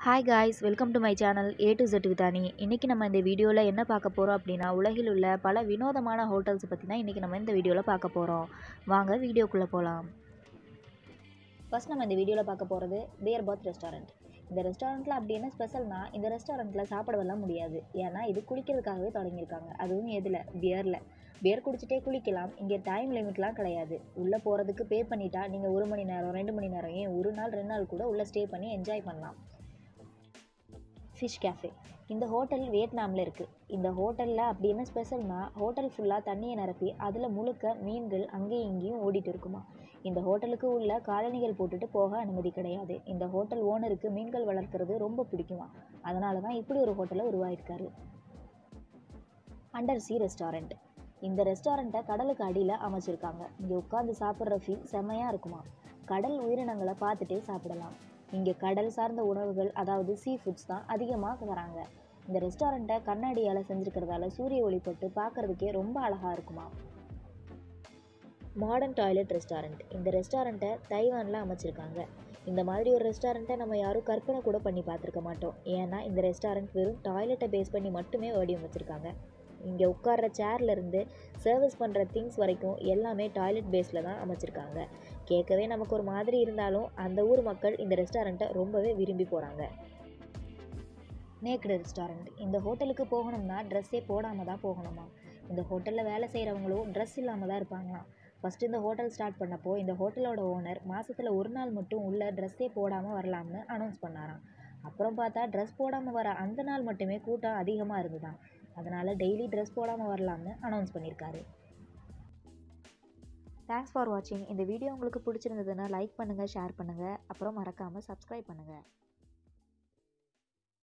hi guys welcome to my channel A to Z விதானி இன்றைக்கி நம்ம இந்த வீடியோவில் என்ன பார்க்க போகிறோம் அப்படின்னா உலகில் உள்ள பல வினோதமான ஹோட்டல்ஸ் பற்றி தான் இன்றைக்கி நம்ம இந்த வீடியோவில் பார்க்க போகிறோம் வாங்க வீடியோக்குள்ளே போகலாம் ஃபர்ஸ்ட் நம்ம இந்த வீடியோவில் பார்க்க போகிறது பியர் பாத் ரெஸ்டாரண்ட் இந்த ரெஸ்டாரண்ட்டில் அப்படி என்ன ஸ்பெஷல்னா இந்த ரெஸ்டாரண்ட்டில் சாப்பிடவெல்லாம் முடியாது ஏன்னா இது குளிக்கிறதுக்காகவே தொடங்கியிருக்காங்க அதுவும் எதில் பியரில் பியர் குடிச்சிட்டே குளிக்கலாம் இங்கே டைம் லிமிட்லாம் கிடையாது உள்ளே போகிறதுக்கு பே பண்ணிட்டா நீங்கள் ஒரு மணி நேரம் ரெண்டு மணி நேரம் ஏன் ஒரு நாள் ரெண்டு நாள் கூட உள்ளே ஸ்டே பண்ணி என்ஜாய் பண்ணலாம் ஃபிஷ் கேஃபே இந்த ஹோட்டல் வியட்நாமில் இருக்குது இந்த ஹோட்டலில் அப்படி என்ன ஸ்பெஷல்னா ஹோட்டல் ஃபுல்லாக தண்ணியை நிரப்பி அதில் முழுக்க மீன்கள் அங்கேயும் இங்கேயும் ஓடிட்டு இருக்குமா இந்த ஹோட்டலுக்கு உள்ள காலணிகள் போட்டுட்டு போக அனுமதி கிடையாது இந்த ஹோட்டல் ஓனருக்கு மீன்கள் வளர்க்குறது ரொம்ப பிடிக்குமா அதனால தான் இப்படி ஒரு ஹோட்டலை உருவாயிருக்காரு அண்டர் சி ரெஸ்டாரண்ட் இந்த ரெஸ்டாரண்ட்டை கடலுக்கு அடியில் அமைச்சிருக்காங்க இங்கே உட்காந்து சாப்பிட்ற ஃபீல் செம்மையாக இருக்குமா கடல் உயிரினங்களை பார்த்துட்டே சாப்பிடலாம் இங்கே கடல் சார்ந்த உணவுகள் அதாவது சீ ஃபுட்ஸ் தான் அதிகமாக வராங்க இந்த ரெஸ்டாரண்ட்டை கண்ணாடியால் செஞ்சுருக்கிறதால சூரிய ஒளிப்பட்டு பார்க்குறதுக்கே ரொம்ப அழகாக இருக்குமா மாடர்ன் டாய்லெட் ரெஸ்டாரண்ட் இந்த ரெஸ்டாரண்ட்டை தைவானில் அமைச்சிருக்காங்க இந்த மாதிரி ஒரு ரெஸ்டாரண்ட்டை நம்ம யாரும் கற்பனை கூட பண்ணி பார்த்துருக்க மாட்டோம் ஏன்னா இந்த ரெஸ்டாரண்ட் வெறும் டாய்லெட்டை பேஸ் பண்ணி மட்டுமே வடிவமைச்சிருக்காங்க இங்கே உட்கார்ற சேர்லேருந்து சர்வீஸ் பண்ணுற திங்ஸ் வரைக்கும் எல்லாமே டாய்லெட் பேஸில் தான் அமைச்சிருக்காங்க கேட்கவே நமக்கு ஒரு மாதிரி இருந்தாலும் அந்த ஊர் மக்கள் இந்த ரெஸ்டாரண்ட்டை ரொம்பவே விரும்பி போகிறாங்க நேக்கடு ரெஸ்டாரண்ட் இந்த ஹோட்டலுக்கு போகணும்னா ட்ரெஸ்ஸே போடாமல் தான் போகணுமா இந்த ஹோட்டலில் வேலை செய்கிறவங்களும் ட்ரெஸ் இல்லாமல் தான் இருப்பாங்களாம் ஃபஸ்ட்டு இந்த ஹோட்டல் ஸ்டார்ட் பண்ணப்போ இந்த ஹோட்டலோட ஓனர் மாதத்தில் ஒரு நாள் மட்டும் உள்ள ட்ரெஸ்ஸே போடாமல் வரலாம்னு அனௌன்ஸ் பண்ணாராம் அப்புறம் பார்த்தா ட்ரெஸ் போடாமல் வர அந்த நாள் மட்டுமே கூட்டம் அதிகமாக இருந்துதான் அதனால் டெய்லி ட்ரெஸ் போடாமல் வரலாம்னு அனௌன்ஸ் பண்ணியிருக்காரு தேங்க்ஸ் ஃபார் வாட்சிங் இந்த வீடியோ உங்களுக்கு பிடிச்சிருந்ததுன்னா லைக் பண்ணுங்கள் ஷேர் பண்ணுங்கள் அப்புறம் மறக்காமல் சப்ஸ்கிரைப் பண்ணுங்கள்